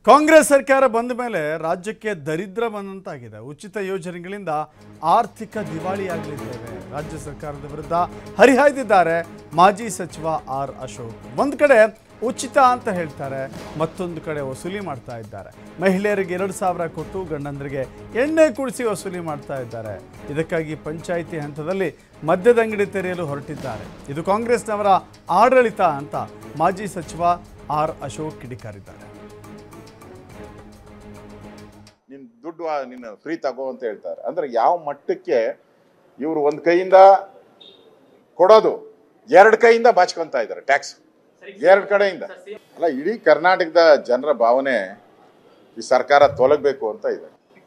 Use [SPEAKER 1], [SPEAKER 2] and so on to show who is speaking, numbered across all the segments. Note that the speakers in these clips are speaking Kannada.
[SPEAKER 1] ಕಾಂಗ್ರೆಸ್ ಸರ್ಕಾರ ಬಂದ ಮೇಲೆ ರಾಜ್ಯಕ್ಕೆ ದರಿದ್ರ ಬಂದಂತಾಗಿದೆ ಉಚಿತ ಯೋಜನೆಗಳಿಂದ ಆರ್ಥಿಕ ದಿವಾಳಿಯಾಗಲಿದ್ದೇವೆ ರಾಜ್ಯ ಸರ್ಕಾರದ ವಿರುದ್ಧ ಹರಿಹಾಯ್ದಿದ್ದಾರೆ ಮಾಜಿ ಸಚಿವ ಆರ್ ಅಶೋಕ್ ಒಂದು ಕಡೆ ಉಚಿತ ಅಂತ ಹೇಳ್ತಾರೆ ಮತ್ತೊಂದು ಕಡೆ ವಸೂಲಿ ಮಾಡ್ತಾ ಇದ್ದಾರೆ ಮಹಿಳೆಯರಿಗೆ ಎರಡು ಸಾವಿರ ಕೊಟ್ಟು ಗಂಡಂದರಿಗೆ ಎಣ್ಣೆ ಕುಡಿಸಿ ವಸೂಲಿ ಮಾಡ್ತಾ ಇದ್ದಾರೆ ಇದಕ್ಕಾಗಿ ಪಂಚಾಯಿತಿ ಹಂತದಲ್ಲಿ ಮದ್ಯದ ಅಂಗಡಿ ತೆರೆಯಲು ಹೊರಟಿದ್ದಾರೆ ಇದು ಕಾಂಗ್ರೆಸ್ನವರ ಆಡಳಿತ ಅಂತ ಮಾಜಿ ಸಚಿವ ಆರ್ ಅಶೋಕ್ ಕಿಡಿಕಾರಿದ್ದಾರೆ
[SPEAKER 2] ನಿನ್ ದುಡ್ಡು ಆ- ನಿನ್ನ ಫ್ರೀ ತಗೋ ಅಂತ ಹೇಳ್ತಾರೆ ಅಂದ್ರೆ ಯಾವ ಮಟ್ಟಕ್ಕೆ ಇವರು ಒಂದ್ ಕೈಯಿಂದ ಕೊಡೋದು ಎರಡ್ ಕೈಯಿಂದ ಬಾಚ್ಕೊಂತ ಇದ್ದಾರೆ ಟ್ಯಾಕ್ಸ್ ಎರಡ್ ಕಡೆಯಿಂದ ಅಲ್ಲ ಇಡೀ ಕರ್ನಾಟಕದ ಜನರ ಭಾವನೆ ಈ ಸರ್ಕಾರ ತೊಲಗಬೇಕು ಅಂತ ಇದೆ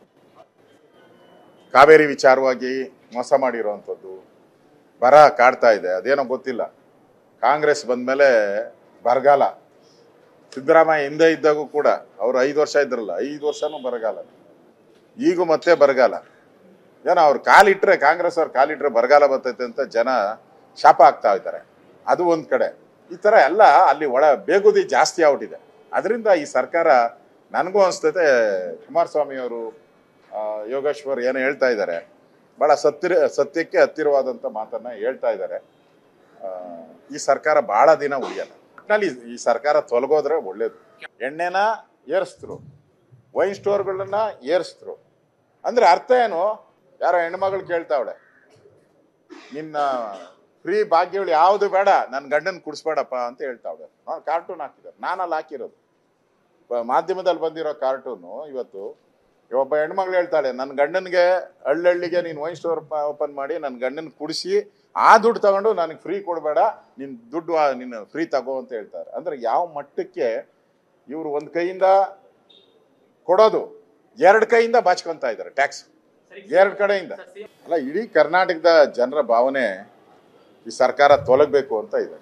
[SPEAKER 2] ಕಾವೇರಿ ವಿಚಾರವಾಗಿ ಮೋಸ ಮಾಡಿರುವಂಥದ್ದು ಬರ ಕಾಡ್ತಾ ಇದೆ ಅದೇನೋ ಗೊತ್ತಿಲ್ಲ ಕಾಂಗ್ರೆಸ್ ಬಂದ್ಮೇಲೆ ಬರಗಾಲ ಸಿದ್ದರಾಮಯ್ಯ ಹಿಂದೆ ಇದ್ದಾಗೂ ಕೂಡ ಅವ್ರು ಐದು ವರ್ಷ ಇದ್ರಲ್ಲ ಐದು ವರ್ಷನೂ ಬರಗಾಲ ಈಗೂ ಮತ್ತೆ ಬರಗಾಲ ಏನೋ ಅವ್ರು ಕಾಲಿಟ್ರೆ ಕಾಂಗ್ರೆಸ್ ಅವ್ರು ಕಾಲಿಟ್ರೆ ಬರಗಾಲ ಬರ್ತೈತೆ ಅಂತ ಜನ ಶಾಪ ಆಗ್ತಾ ಇದ್ದಾರೆ ಅದು ಒಂದ್ ಕಡೆ ಈ ತರ ಎಲ್ಲ ಅಲ್ಲಿ ಒಳ ಬೇಗುದಿ ಜಾಸ್ತಿ ಆಗ್ಬಿಟ್ಟಿದೆ ಅದರಿಂದ ಈ ಸರ್ಕಾರ ನನಗೂ ಅನಿಸ್ತೈತೆ ಕುಮಾರಸ್ವಾಮಿ ಅವರು ಆ, ಯೋಗೇಶ್ವರ್ ಏನು ಹೇಳ್ತಾ ಇದ್ದಾರೆ ಬಹಳ ಸತ್ಯ ಸತ್ಯಕ್ಕೆ ಹತ್ತಿರವಾದಂಥ ಮಾತನ್ನ ಹೇಳ್ತಾ ಇದ್ದಾರೆ ಆ, ಈ ಸರ್ಕಾರ ಬಹಳ ದಿನ ಉಳಿಯಲ್ಲ ಒಟ್ನಲ್ಲಿ ಈ ಸರ್ಕಾರ ತೊಲಗೋದ್ರೆ ಒಳ್ಳೇದು ಎಣ್ಣೆನ ಏರಿಸಿದ್ರು ವೈನ್ ಸ್ಟೋರ್ಗಳನ್ನ ಏರಿಸಿದ್ರು ಅಂದ್ರೆ ಅರ್ಥ ಏನು ಯಾರೋ ಹೆಣ್ಮಗಳು ಕೇಳ್ತಾವಳೆ ನಿನ್ನ ಫ್ರೀ ಭಾಗ್ಯಗಳು ಯಾವುದು ಬೇಡ ನನ್ನ ಗಂಡನ ಕುಡಿಸ್ಬೇಡಪ್ಪ ಅಂತ ಹೇಳ್ತಾವಳೆ ನಾನು ಕಾರ್ಟೂನ್ ಹಾಕಿದ್ದಾರೆ ನಾನಲ್ಲಿ ಹಾಕಿರೋದು ಬ- ಮಾಧ್ಯಮದಲ್ಲಿ ಬಂದಿರೋ ಕಾರ್ಟೂನು ಇವತ್ತು ಒಬ್ಬ ಹೆಣ್ಮಗಳು ಹೇಳ್ತಾಳೆ ನನ್ನ ಗಂಡನಿಗೆ ಹಳ್ಳಹಳ್ಳಿಗೆ ನೀನು ವೈನ್ ಸ್ಟೋರ್ ಓಪನ್ ಮಾಡಿ ನನ್ನ ಗಂಡನ ಕುಡಿಸಿ ಆ ದುಡ್ಡು ತಗೊಂಡು ನನಗೆ ಫ್ರೀ ಕೊಡಬೇಡ ನಿನ್ನ ದುಡ್ಡು ಆ- ನಿನ್ನ ಫ್ರೀ ತಗೋ ಅಂತ ಹೇಳ್ತಾರೆ ಅಂದ್ರೆ ಯಾವ ಮಟ್ಟಕ್ಕೆ ಇವರು ಒಂದು ಕೈಯಿಂದ ಕೊಡೋದು ಎರಡು ಕೈಯಿಂದ ಬಾಚ್ಕೊಂತ ಇದ್ದಾರೆ ಟ್ಯಾಕ್ಸ್ ಎರಡು ಕಡೆಯಿಂದ ಅಲ್ಲ ಇಡೀ ಕರ್ನಾಟಕದ ಜನರ ಭಾವನೆ ಈ ಸರ್ಕಾರ ತೊಲಗಬೇಕು ಅಂತ ಇದೆ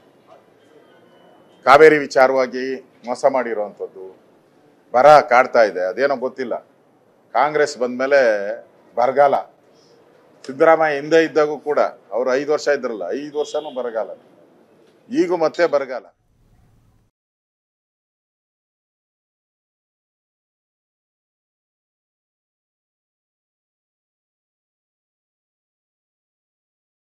[SPEAKER 2] ಕಾವೇರಿ ವಿಚಾರವಾಗಿ ಮೋಸ ಮಾಡಿರುವಂಥದ್ದು ಬರ ಕಾಡ್ತಾ ಇದೆ ಅದೇನೋ ಗೊತ್ತಿಲ್ಲ ಕಾಂಗ್ರೆಸ್ ಬಂದ್ಮೇಲೆ ಬರಗಾಲ ಸಿದ್ದರಾಮಯ್ಯ ಹಿಂದೆ ಇದ್ದಾಗೂ ಕೂಡ ಅವ್ರು ಐದು ವರ್ಷ ಇದ್ರಲ್ಲ ಐದು ವರ್ಷನೂ ಬರಗಾಲ ಈಗೂ ಮತ್ತೆ ಬರಗಾಲ